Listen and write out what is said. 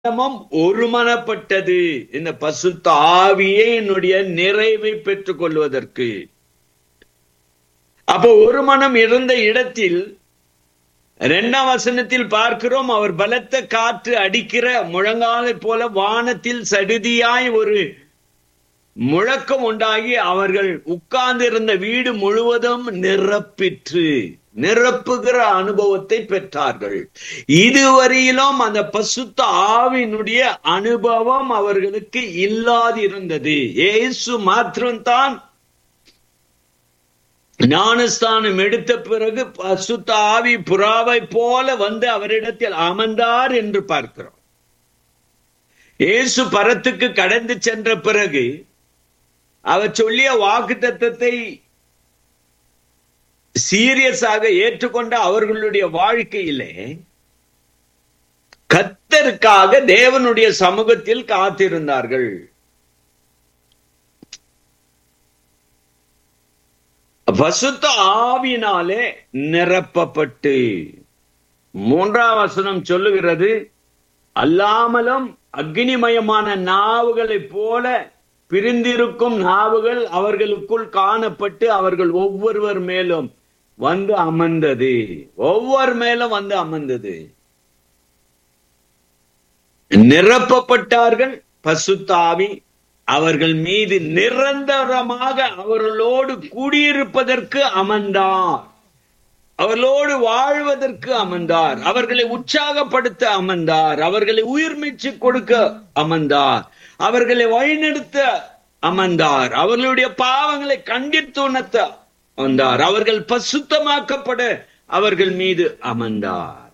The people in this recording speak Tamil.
மனமும் ஒருமனப்பட்டது இந்த பசுத்த ஆவியே என்னுடைய நிறைவை பெற்றுக் கொள்வதற்கு அப்போ ஒரு மனம் இருந்த இடத்தில் இரண்டாம் வசனத்தில் பார்க்கிறோம் அவர் பலத்த காற்று அடிக்கிற முழங்காலை போல வானத்தில் சடுதியாய் ஒரு முழக்கம் உண்டாகி அவர்கள் உட்கார்ந்து இருந்த வீடு முழுவதும் நிரப்பிற்று நிரப்புகிற அனுபவத்தை பெற்றார்கள் இதுவரையிலும் அந்த பசுத்த ஆவினுடைய அனுபவம் அவர்களுக்கு இல்லாதிருந்தது இயேசு மாத்திரம்தான் ஞானஸ்தானம் எடுத்த பிறகு பசுத்த ஆவி புறாவை போல வந்து அவரிடத்தில் அமர்ந்தார் என்று பார்க்கிறோம் இயேசு பரத்துக்கு கடந்து சென்ற பிறகு அவர் சொல்லிய வாக்கு தத்தத்தை சீரியஸாக ஏற்றுக்கொண்ட அவர்களுடைய வாழ்க்கையிலே கத்தருக்காக தேவனுடைய சமூகத்தில் காத்திருந்தார்கள் பசுத்த ஆவினாலே நிரப்பப்பட்டு மூன்றாம் வசனம் சொல்லுகிறது அல்லாமலும் அக்னிமயமான நாவுகளைப் போல பிரிந்திருக்கும் நாவுகள் அவர்களுக்குள் காணப்பட்டு அவர்கள் ஒவ்வொருவர் மேலும் வந்து அமர்ந்தது ஒவ்வொரு மேலும் வந்து அமர்ந்தது நிரப்பப்பட்டார்கள் பசுத்தாவி அவர்கள் மீது நிரந்தரமாக அவர்களோடு குடியிருப்பதற்கு அமர்ந்தார் அவர்களோடு வாழ்வதற்கு அமர்ந்தார் அவர்களை உற்சாகப்படுத்த அமர்ந்தார் அவர்களை உயிர்மிச்சு கொடுக்க அமர்ந்தார் அவர்களை வழிநடத்த அமர்ந்தார் அவர்களுடைய பாவங்களை கண்டித்து உணர்த்த அமர்ந்தார் அவர்கள் பசுத்தமாக்கப்பட அவர்கள் மீது அமர்ந்தார்